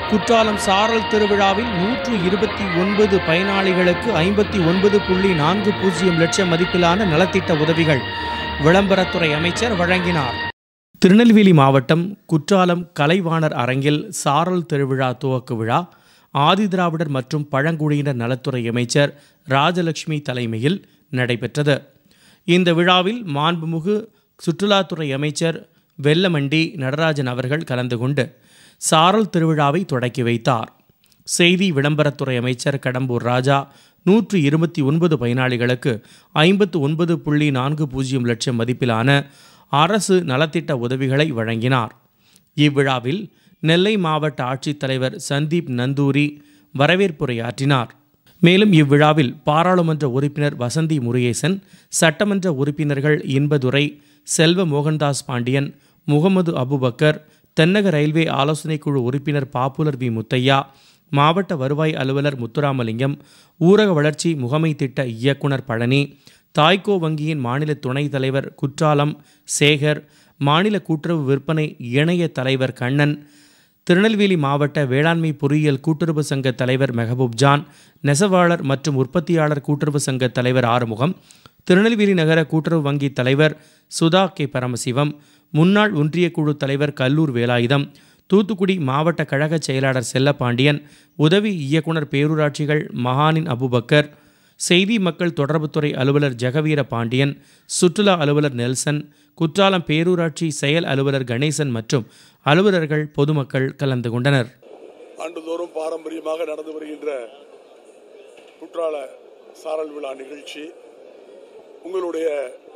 குற்றாலம் சாரல் திருவிழாவில் நூற்று இருபத்தி ஒன்பது பயனாளிகளுக்கு ஐம்பத்தி ஒன்பது புள்ளி நான்கு பூஜ்ஜியம் லட்சம் மதிப்பிலான நலத்திட்ட உதவிகள் விளம்பரத்துறை அமைச்சர் வழங்கினார் திருநெல்வேலி மாவட்டம் குற்றாலம் கலைவாணர் அரங்கில் சாரல் திருவிழா துவக்க விழா ஆதிதிராவிடர் மற்றும் பழங்குடியினர் நலத்துறை அமைச்சர் ராஜலட்சுமி தலைமையில் நடைபெற்றது இந்த விழாவில் மாண்புமிகு சுற்றுலாத்துறை அமைச்சர் வெல்லமண்டி நடராஜன் அவர்கள் கலந்து கொண்டு சாரல் திருவிழாவை தொடக்கி வைத்தார் செய்தி விளம்பரத்துறை அமைச்சர் கடம்பூர் ராஜா நூற்று இருபத்தி ஒன்பது பயனாளிகளுக்கு ஐம்பத்து ஒன்பது புள்ளி நான்கு பூஜ்ஜியம் லட்சம் மதிப்பிலான அரசு நலத்திட்ட உதவிகளை வழங்கினார் இவ்விழாவில் நெல்லை மாவட்ட ஆட்சித்தலைவர் சந்தீப் நந்தூரி வரவேற்புரையாற்றினார் மேலும் இவ்விழாவில் பாராளுமன்ற உறுப்பினர் வசந்தி முருகேசன் சட்டமன்ற உறுப்பினர்கள் இன்பதுரை செல்வ மோகன்தாஸ் பாண்டியன் முகமது அபுபக்கர் தென்னக ரயில்வே ஆலோசனைக்குழு உறுப்பினர் பாப்புலர் வி முத்தையா மாவட்ட வருவாய் அலுவலர் முத்துராமலிங்கம் ஊரக வளர்ச்சி முகமை திட்ட இயக்குனர் பழனி தாய்கோ வங்கியின் மாநில துணைத் தலைவர் குற்றாலம் சேகர் மாநில கூட்டுறவு விற்பனை இணைய தலைவர் கண்ணன் திருநெல்வேலி மாவட்ட வேளாண்மை பொறியியல் கூட்டுறவு சங்க தலைவர் மெஹபூப் ஜான் நெசவாளர் மற்றும் உற்பத்தியாளர் கூட்டுறவு சங்க தலைவர் ஆறுமுகம் திருநெல்வேலி நகர கூட்டுறவு வங்கி தலைவர் சுதா கே பரமசிவம் முன்னாள் ஒன்றிய குழு தலைவர் கல்லூர் வேலாயுதம் தூத்துக்குடி மாவட்ட கழக செயலாளர் செல்லப்பாண்டியன் உதவி இயக்குனர் பேரூராட்சிகள் மகானின் அபுபக்கர் செய்தி மக்கள் தொடர்புத்துறை அலுவலர் ஜெகவீர பாண்டியன் சுற்றுலா அலுவலர் நெல்சன் குற்றாலம் பேரூராட்சி செயல் அலுவலர் கணேசன் மற்றும் அலுவலர்கள் பொதுமக்கள் கலந்து கொண்டனர் ஆண்டுதோறும் பாரம்பரியமாக நடந்து வருகின்ற குற்றால சாரல் விழா நிகழ்ச்சி உங்களுடைய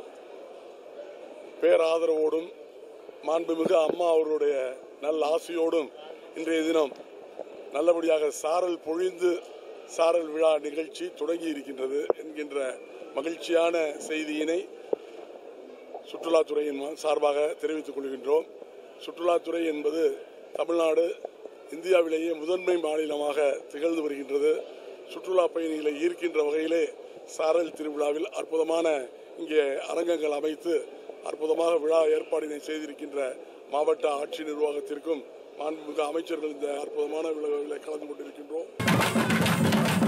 பேராதரவோடும் மாண்புமிகு அம்மா அவர்களுடைய நல்ல ஆசையோடும் இன்றைய தினம் நல்லபடியாக சாரல் பொழிந்து சாரல் விழா நிகழ்ச்சி தொடங்கி இருக்கின்றது என்கின்ற மகிழ்ச்சியான செய்தியினை சுற்றுலாத்துறையின் சார்பாக தெரிவித்துக் கொள்கின்றோம் சுற்றுலாத்துறை என்பது தமிழ்நாடு இந்தியாவிலேயே முதன்மை மாநிலமாக திகழ்ந்து வருகின்றது சுற்றுலா பயணிகளை ஈர்க்கின்ற வகையிலே சாரல் திருவிழாவில் அற்புதமான இங்கே அரங்கங்கள் அமைத்து அற்புதமாக விழா ஏற்பாடினை செய்திருக்கின்ற மாவட்ட ஆட்சி நிர்வாகத்திற்கும் மாண்புமிகு அமைச்சர்கள் இந்த அற்புதமான விழாவில் கலந்து கொண்டிருக்கின்றோம்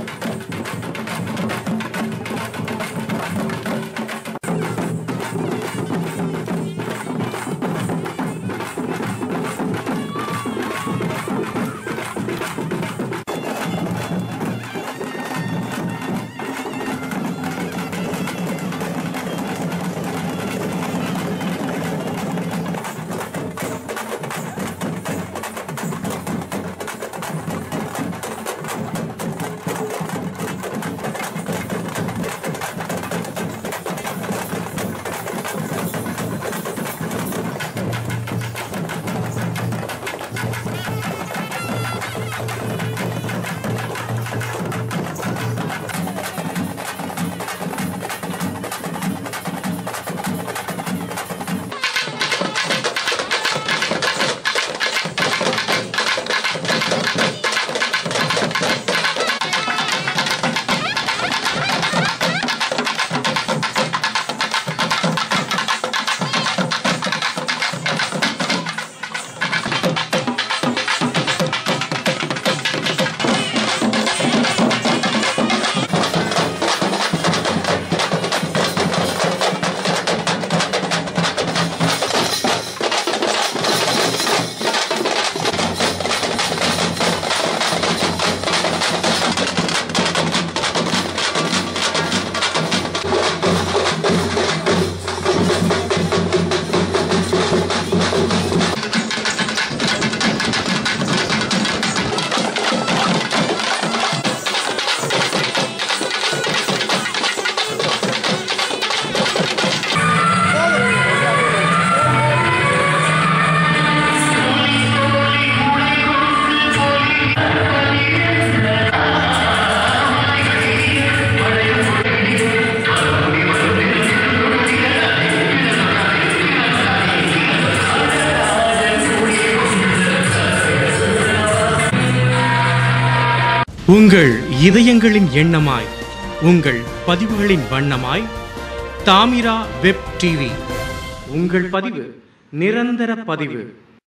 உங்கள் இதயங்களின் எண்ணமாய் உங்கள் பதிவுகளின் வண்ணமாய் தாமிரா வெப் டிவி உங்கள் பதிவு நிரந்தர பதிவு